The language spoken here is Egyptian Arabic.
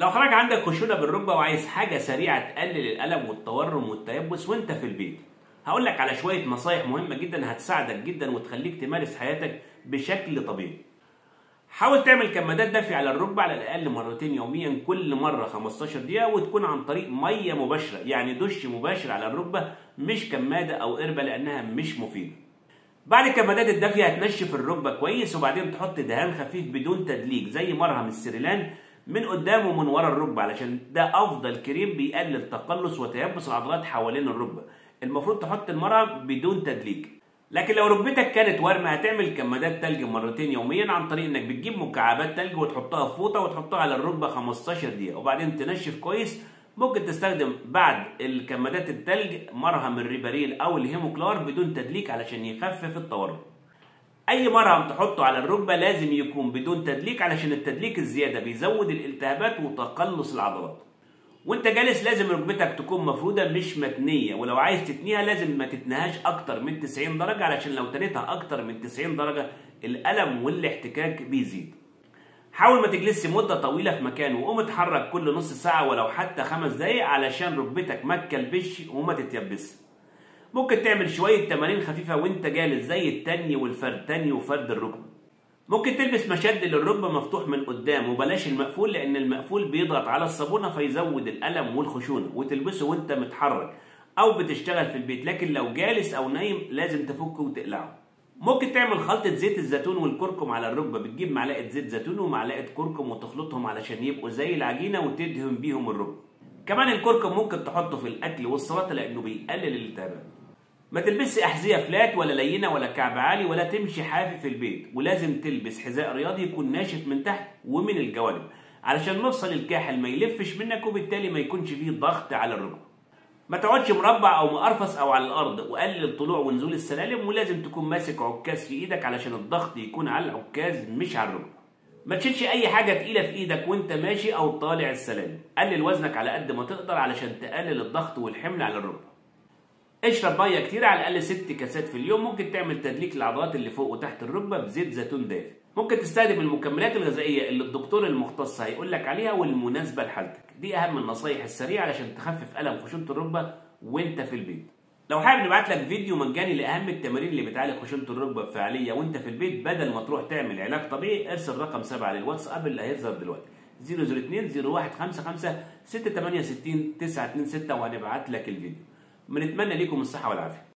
لو حضرتك عندك خشونه بالركبه وعايز حاجه سريعه تقلل الالم والتورم والتيبس وانت في البيت هقول لك على شويه نصايح مهمه جدا هتساعدك جدا وتخليك تمارس حياتك بشكل طبيعي حاول تعمل كمادات دافية على الركبة على الأقل مرتين يوميا كل مرة 15 دقيقة وتكون عن طريق مية مباشرة يعني دش مباشر على الركبة مش كمادة أو قربة لأنها مش مفيدة بعد الكمادات الدافية هتنشف الركبة كويس وبعدين تحط دهان خفيف بدون تدليك زي مرهم السريلان من قدام ومن ورا الركبة علشان ده أفضل كريم بيقلل تقلص وتيبس العضلات حوالين الركبة المفروض تحط المرهم بدون تدليك لكن لو ركبتك كانت ورمه هتعمل كمادات تلج مرتين يوميا عن طريق انك بتجيب مكعبات تلج وتحطها في فوطه وتحطها على الركبه 15 دقيقه وبعدين تنشف كويس ممكن تستخدم بعد الكمادات التلج مرهم الريباريل او الهيموكلار بدون تدليك علشان يخفف التورم اي مرهم تحطه على الركبه لازم يكون بدون تدليك علشان التدليك الزياده بيزود الالتهابات وتقلص العضلات وانت جالس لازم ركبتك تكون مفروده مش متنيه ولو عايز تتنيها لازم ما تتنهاش اكتر من 90 درجه علشان لو تنيتها اكتر من 90 درجه الالم والاحتكاك بيزيد حاول ما تجلسش مدة طويلة في مكان وقوم اتحرك كل نص ساعة ولو حتى خمس دقايق علشان ركبتك ما تكلبش وما تتيبسش. ممكن تعمل شوية تمارين خفيفة وانت جالس زي التني والفرد تني وفرد الركبة. ممكن تلبس مشد للركبة مفتوح من قدام وبلاش المقفول لأن المقفول بيضغط على الصابونة فيزود الألم والخشونة وتلبسه وانت متحرك أو بتشتغل في البيت لكن لو جالس أو نايم لازم تفكه وتقلعه. ممكن تعمل خلطة زيت الزيتون والكركم على الركبة بتجيب معلقة زيت زيتون ومعلقة كركم وتخلطهم علشان يبقوا زي العجينة وتدهن بيهم الركبة. كمان الكركم ممكن تحطه في الأكل والسلطة لأنه بيقلل الالتهابات. ما تلبسش أحذية فلات ولا لينة ولا كعب عالي ولا تمشي حافي في البيت ولازم تلبس حذاء رياضي يكون ناشف من تحت ومن الجوانب علشان مفصل الكاحل ما يلفش منك وبالتالي ما يكونش فيه ضغط على الركبة. ما تقعدش مربع او مقرفص او على الارض وقلل الطلوع ونزول السلالم ولازم تكون ماسك عكاز في ايدك علشان الضغط يكون على العكاز مش على الركبه ما تشيلش اي حاجه تقيله في ايدك وانت ماشي او طالع السلالم قلل وزنك على قد ما تقدر علشان تقلل الضغط والحمل على الركبه اشرب ميه كتير على الاقل ست كاسات في اليوم ممكن تعمل تدليك للعضلات اللي فوق وتحت الركبه بزيت زيتون دافي ممكن تستخدم المكملات الغذائيه اللي الدكتور المختص هيقول لك عليها والمناسبه لحالتك دي اهم النصايح السريعه علشان تخفف الم خشونه الركبه وانت في البيت لو حابب نبعت لك فيديو مجاني لاهم التمارين اللي بتعالج خشونه الركبه بفعاليه وانت في البيت بدل ما تروح تعمل علاج طبيعي ارسل رقم 7 للواتساب اللي هيظهر دلوقتي 002 0155 668 926 وهنبعت لك الفيديو بنتمنى ليكم الصحه والعافيه